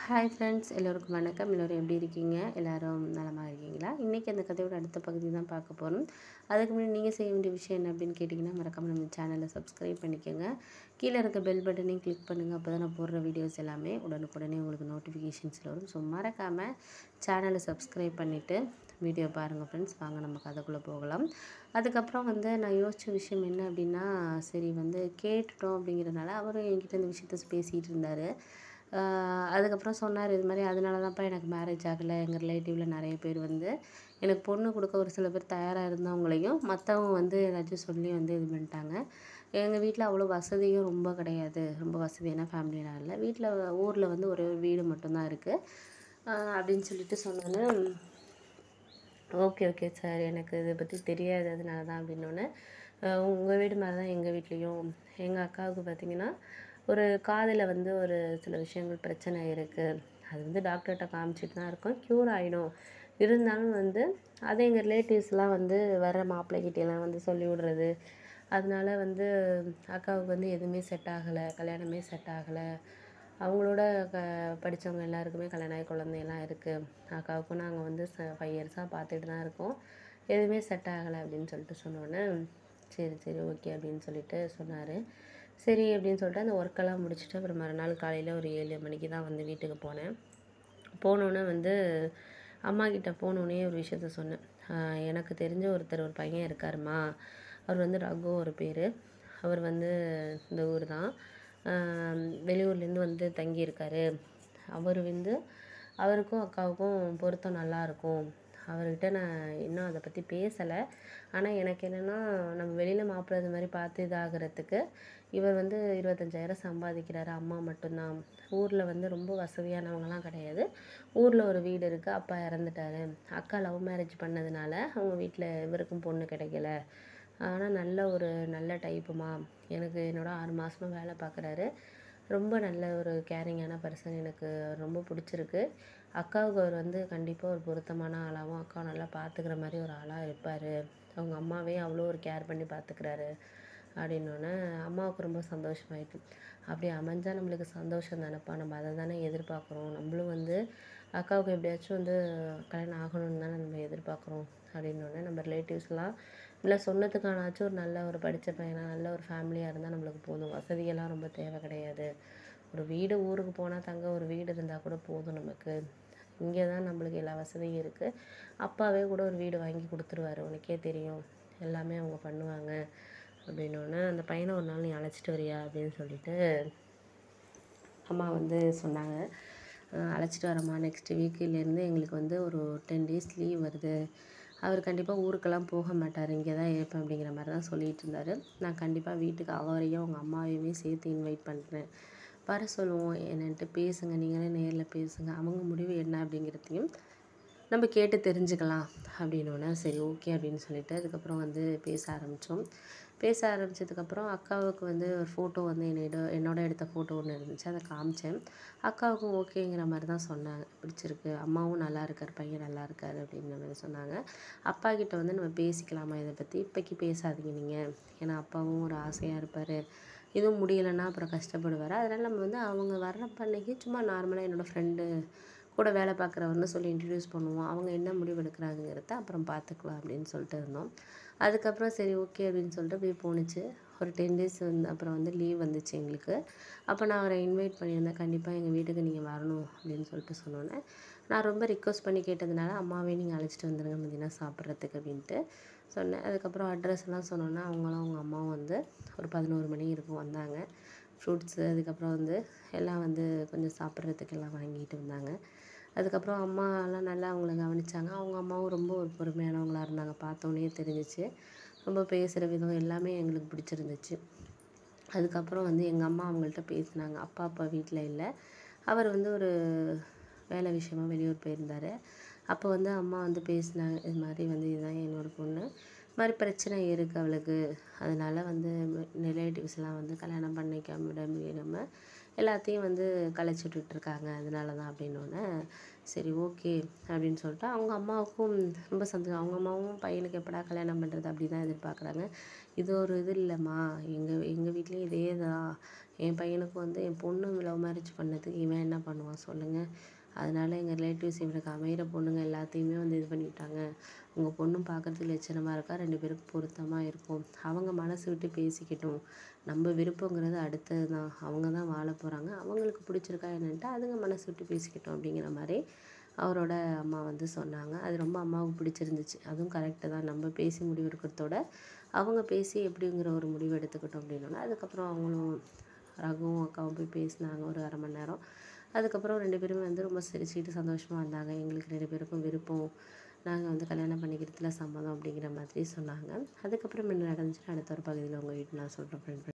hi friends எல்லோருக்கும் வணக்கம் எல்லோரும் எப்படி இருக்கீங்க எல்லாரும் நலமாக இருக்கீங்களா இன்றைக்கி அந்த கதையோட அடுத்த பகுதி தான் பார்க்க போகிறோம் அதுக்கு முன்னாடி நீங்கள் செய்ய வேண்டிய விஷயம் என்ன அப்படின்னு கேட்டிங்கன்னா மறக்காம நம்ம சேனலை சப்ஸ்கிரைப் பண்ணிக்கோங்க கீழே இருக்க பெல் பட்டனையும் கிளிக் பண்ணுங்கள் அப்போ தான் நான் போடுற வீடியோஸ் எல்லாமே உடனுக்குடனே உங்களுக்கு நோட்டிஃபிகேஷன்ஸில் வரும் ஸோ மறக்காமல் சேனலை சப்ஸ்கிரைப் பண்ணிவிட்டு வீடியோ பாருங்கள் ஃப்ரெண்ட்ஸ் வாங்க நம்ம கதைக்குள்ளே போகலாம் அதுக்கப்புறம் வந்து நான் யோசித்த விஷயம் என்ன அப்படின்னா சரி வந்து கேட்டுட்டோம் அப்படிங்கிறதுனால அவரும் என்கிட்ட இந்த விஷயத்த பேசிகிட்டு இருந்தார் ஆஹ் அதுக்கப்புறம் சொன்னார் இது மாதிரி அதனால தான்ப்பா எனக்கு மேரேஜ் ஆகலை எங்கள் ரிலேட்டிவில் நிறைய பேர் வந்து எனக்கு பொண்ணு கொடுக்க ஒரு சில பேர் தயாராக இருந்தவங்களையும் மற்றவங்க வந்து ஏதாச்சும் சொல்லி வந்து இது பண்ணிட்டாங்க எங்கள் வீட்டில் அவ்வளோ வசதியும் ரொம்ப கிடையாது ரொம்ப வசதியான ஃபேமிலிலாம் இல்லை வீட்டில் ஊரில் வந்து ஒரே ஒரு வீடு மட்டும்தான் இருக்குது அப்படின்னு சொல்லிட்டு சொன்னோன்னே ஓகே ஓகே சார் எனக்கு இதை பற்றி தெரியாது அதனால தான் அப்படின்னோடனே உங்கள் வீடு மாதிரி தான் எங்கள் வீட்லேயும் எங்கள் அக்காவுக்கு பார்த்தீங்கன்னா ஒரு காதில் வந்து ஒரு சில விஷயங்கள் பிரச்சனை இருக்குது அது வந்து டாக்டர்கிட்ட காமிச்சிட்டு தான் இருக்கோம் க்யூர் ஆகிடும் இருந்தாலும் வந்து அதை எங்கள் ரிலேட்டிவ்ஸ்லாம் வந்து வர மாப்பிள்ளைகிட்டலாம் வந்து சொல்லி விடுறது அதனால வந்து அக்காவுக்கு வந்து எதுவுமே செட் ஆகலை கல்யாணமே செட் ஆகலை அவங்களோட க படித்தவங்க எல்லாருக்குமே கல்யாணம் ஆகி குழந்தையெல்லாம் இருக்குது அக்காவுக்கும் நாங்கள் வந்து ச ஃபைவ் இயர்ஸாக பார்த்துட்டு தான் இருக்கோம் எதுவுமே செட் ஆகலை அப்படின்னு சொல்லிட்டு சொன்னோன்னே சரி சரி ஓகே அப்படின்னு சொல்லிட்டு சொன்னார் சரி அப்படின்னு சொல்லிட்டு அந்த ஒர்க்கெல்லாம் முடிச்சுட்டு அப்புறம் மறுநாள் காலையில் ஒரு ஏழு மணிக்கு தான் வந்து வீட்டுக்கு போனேன் போனோன்னே வந்து அம்மா கிட்ட போனோடனே ஒரு விஷயத்த சொன்னேன் ஆஹ் எனக்கு தெரிஞ்ச ஒருத்தர் ஒரு பையன் இருக்காருமா அவர் வந்து ரகு ஒரு பேர் அவர் வந்து இந்த ஊர் தான் வெளியூர்லேருந்து வந்து தங்கியிருக்காரு அவர் வந்து அவருக்கும் அக்காவுக்கும் பொருத்தம் நல்லா இருக்கும் அவர்கிட்ட நான் இன்னும் அதை பற்றி பேசலை ஆனால் எனக்கு என்னென்னா நம்ம வெளியில் மாப்பிள்ளை இது மாதிரி பார்த்து இதாகிறதுக்கு இவர் வந்து இருபத்தஞ்சாயிரம் சம்பாதிக்கிறாரு அம்மா மட்டும்தான் ஊரில் வந்து ரொம்ப வசதியானவங்கலாம் கிடையாது ஊரில் ஒரு வீடு இருக்குது அப்பா இறந்துட்டாரு அக்கா லவ் மேரேஜ் பண்ணதுனால அவங்க வீட்டில் இவருக்கும் பொண்ணு கிடைக்கல ஆனால் நல்ல ஒரு நல்ல டைப்புமா எனக்கு என்னோட ஆறு மாதமாக வேலை பார்க்குறாரு ரொம்ப நல்ல ஒரு கேரிங்கான பர்சன் எனக்கு ரொம்ப பிடிச்சிருக்கு அக்காவுக்கு அவர் வந்து கண்டிப்பாக ஒரு பொருத்தமான ஆளாகவும் அக்காவை நல்லா பார்த்துக்கிற மாதிரி ஒரு ஆளாக இருப்பார் அவங்க அம்மாவே அவ்வளோ ஒரு கேர் பண்ணி பார்த்துக்கிறாரு அப்படின்னோடனே அம்மாவுக்கு ரொம்ப சந்தோஷமாயிட்டு அப்படி அமைஞ்சால் நம்மளுக்கு சந்தோஷம் தானேப்பா நம்ம அதை தானே எதிர்பார்க்குறோம் நம்மளும் வந்து அக்காவுக்கு எப்படியாச்சும் வந்து கல்யாணம் ஆகணும்னு தானே நம்ம எதிர்பார்க்குறோம் அப்படின்னோடனே நம்ம ரிலேட்டிவ்ஸ்லாம் இல்லை சொன்னதுக்கானாச்சும் ஒரு நல்ல ஒரு படித்த பையனா நல்ல ஒரு ஃபேமிலியாக இருந்தால் நம்மளுக்கு போதும் வசதியெல்லாம் ரொம்ப தேவை கிடையாது ஒரு வீடு ஊருக்கு போனால் தங்க ஒரு வீடு இருந்தால் கூட போதும் நமக்கு இங்கே தான் நம்மளுக்கு எல்லா வசதியும் இருக்குது அப்பாவே கூட ஒரு வீடு வாங்கி கொடுத்துருவாரு உனக்கே தெரியும் எல்லாமே அவங்க பண்ணுவாங்க அப்படின்னோடனே அந்த பையனை ஒரு நாள் நீ அழைச்சிட்டு வரியா அப்படின்னு சொல்லிட்டு அம்மா வந்து சொன்னாங்க அஹ் அழைச்சிட்டு வரம்மா நெக்ஸ்ட் வீக்கிலேருந்து எங்களுக்கு வந்து ஒரு டென் டேஸ் லீவ் வருது அவர் கண்டிப்பாக ஊருக்கெல்லாம் போக மாட்டார் இங்கே தான் இருப்பேன் அப்படிங்கிற மாதிரி தான் சொல்லிகிட்டு இருந்தார் நான் கண்டிப்பாக வீட்டுக்கு அவரையும் அவங்க அம்மாவையுமே சேர்த்து இன்வைட் பண்ணுறேன் வர சொல்லுவோம் என்னன்ட்டு பேசுங்க நீங்களே நேரில் பேசுங்க அவங்க முடிவு என்ன அப்படிங்கிறதையும் நம்ம கேட்டு தெரிஞ்சுக்கலாம் அப்படின்னோடனே சரி ஓகே அப்படின்னு சொல்லிட்டு அதுக்கப்புறம் வந்து பேச ஆரம்பித்தோம் பேச ஆரம்பித்ததுக்கப்புறம் அக்காவுக்கு வந்து ஒரு ஃபோட்டோ வந்து என்னோட என்னோட எடுத்த ஃபோட்டோ ஒன்று இருந்துச்சு அதை காமிச்சேன் அக்காவுக்கும் ஓகேங்கிற மாதிரி தான் சொன்னாங்க பிடிச்சிருக்கு அம்மாவும் நல்லா இருக்கார் பையன் நல்லா இருக்கார் அப்படிங்கிற மாதிரி சொன்னாங்க அப்பா கிட்ட வந்து நம்ம பேசிக்கலாமா இதை பற்றி இப்போக்கி பேசாதீங்க நீங்கள் ஏன்னா அப்பாவும் ஒரு ஆசையாக இருப்பார் எதுவும் முடியலைன்னா அப்புறம் கஷ்டப்படுவார் அதனால் நம்ம வந்து அவங்க வர்றப்ப அன்னைக்கு சும்மா நார்மலாக என்னோடய ஃப்ரெண்டு கூட வேலை பார்க்குறவர்னு சொல்லி இன்ட்ரடியூஸ் பண்ணுவோம் அவங்க என்ன முடிவு எடுக்கிறாங்கிறத அப்புறம் பார்த்துக்கலாம் அப்படின்னு சொல்லிட்டு இருந்தோம் அதுக்கப்புறம் சரி ஓகே அப்படின்னு சொல்லிட்டு அப்படியே போணுச்சு ஒரு டென் டேஸ் வந்து அப்புறம் வந்து லீவ் வந்துச்சு எங்களுக்கு அப்போ நான் அவரை இன்வைட் பண்ணியிருந்தேன் கண்டிப்பாக எங்கள் வீட்டுக்கு நீங்கள் வரணும் அப்படின்னு சொல்லிட்டு சொன்னோன்னே நான் ரொம்ப ரிக்வஸ்ட் பண்ணி கேட்டதுனால அம்மாவே நீங்கள் அழைச்சிட்டு வந்துடுங்க மதியம் சாப்பிட்றதுக்கு அப்படின்ட்டு சொன்னேன் அதுக்கப்புறம் அட்ரஸ் எல்லாம் சொன்னோன்னே அவங்களும் அவங்க அம்மாவும் வந்து ஒரு பதினோரு மணி இருக்கும் வந்தாங்க ஃப்ரூட்ஸு அதுக்கப்புறம் வந்து எல்லாம் வந்து கொஞ்சம் சாப்பிட்றதுக்கு எல்லாம் வாங்கிட்டு வந்தாங்க அதுக்கப்புறம் அம்மாலாம் நல்லா அவங்கள கவனிச்சாங்க அவங்க அம்மாவும் ரொம்ப ஒரு பொறுமையானவங்களா இருந்தாங்க பார்த்தோன்னே தெரிஞ்சிச்சு ரொம்ப பேசுகிற விதம் எல்லாமே எங்களுக்கு பிடிச்சிருந்துச்சு அதுக்கப்புறம் வந்து எங்கள் அம்மா அவங்கள்ட்ட பேசினாங்க அப்பா அப்பா வீட்டில் இல்லை அவர் வந்து ஒரு வேலை விஷயமா வெளியூர் போயிருந்தார் அப்போ வந்து அம்மா வந்து பேசினாங்க இது மாதிரி வந்து இதுதான் என்னோட பொண்ணு இது மாதிரி பிரச்சனை இருக்குது அவளுக்கு அதனால வந்து ரிலேட்டிவ்ஸ்லாம் வந்து கல்யாணம் பண்ணிக்காம விட முடியாம எல்லாத்தையும் வந்து கலைச்சி விட்டுட்ருக்காங்க அதனால தான் அப்படின்னோடனே சரி ஓகே அப்படின்னு சொல்லிட்டு அவங்க அம்மாவுக்கும் ரொம்ப சந்தோஷம் அவங்க அம்மாவும் பையனுக்கு எப்படா கல்யாணம் பண்ணுறது அப்படி தான் எதிர்பார்க்குறாங்க இது ஒரு இது இல்லைம்மா எங்கள் எங்கள் வீட்லேயும் இதே தான் என் பையனுக்கு வந்து என் பொண்ணு லவ் மேரேஜ் பண்ணதுக்கு இவன் என்ன பண்ணுவான் சொல்லுங்கள் அதனால எங்கள் ரிலேட்டிவ்ஸ் இவனுக்கு அமைகிற பொண்ணுங்க எல்லாத்தையுமே வந்து இது பண்ணிட்டாங்க உங்கள் பொண்ணும் பார்க்கறதுக்கு லட்சணமாக இருக்கா ரெண்டு பேருக்கும் பொருத்தமாக இருக்கும் அவங்க மனசு விட்டு பேசிக்கட்டும் நம்ம விருப்பங்கிறது அடுத்தது தான் அவங்க தான் வாழ போகிறாங்க அவங்களுக்கு பிடிச்சிருக்கா என்னன்ட்டு அதுங்க மனசு விட்டு பேசிக்கட்டும் அப்படிங்கிற மாதிரி அவரோட அம்மா வந்து சொன்னாங்க அது ரொம்ப அம்மாவுக்கு பிடிச்சிருந்துச்சு அதுவும் கரெக்டு தான் நம்ம பேசி முடிவு எடுக்கிறதோட அவங்க பேசி எப்படிங்கிற ஒரு முடிவு எடுத்துக்கிட்டோம் அப்படின்னோன்னா அதுக்கப்புறம் அவங்களும் ரகுவும் அக்காவும் போய் பேசினாங்க ஒரு அரை மணி நேரம் அதுக்கப்புறம் ரெண்டு பேரும் வந்து ரொம்ப சிரிச்சுக்கிட்டு சந்தோஷமாக இருந்தாங்க எங்களுக்கு ரெண்டு பேருக்கும் விருப்பம் நாங்கள் வந்து கல்யாணம் பண்ணிக்கிறதுல சம்மதம் அப்படிங்கிற மாதிரி சொன்னாங்க அதுக்கப்புறம் என்ன நடந்துச்சுன்னு அடுத்த ஒரு பகுதியில் உங்கள் வீட்டு நான் சொல்கிறேன் ஃப்ரெண்ட்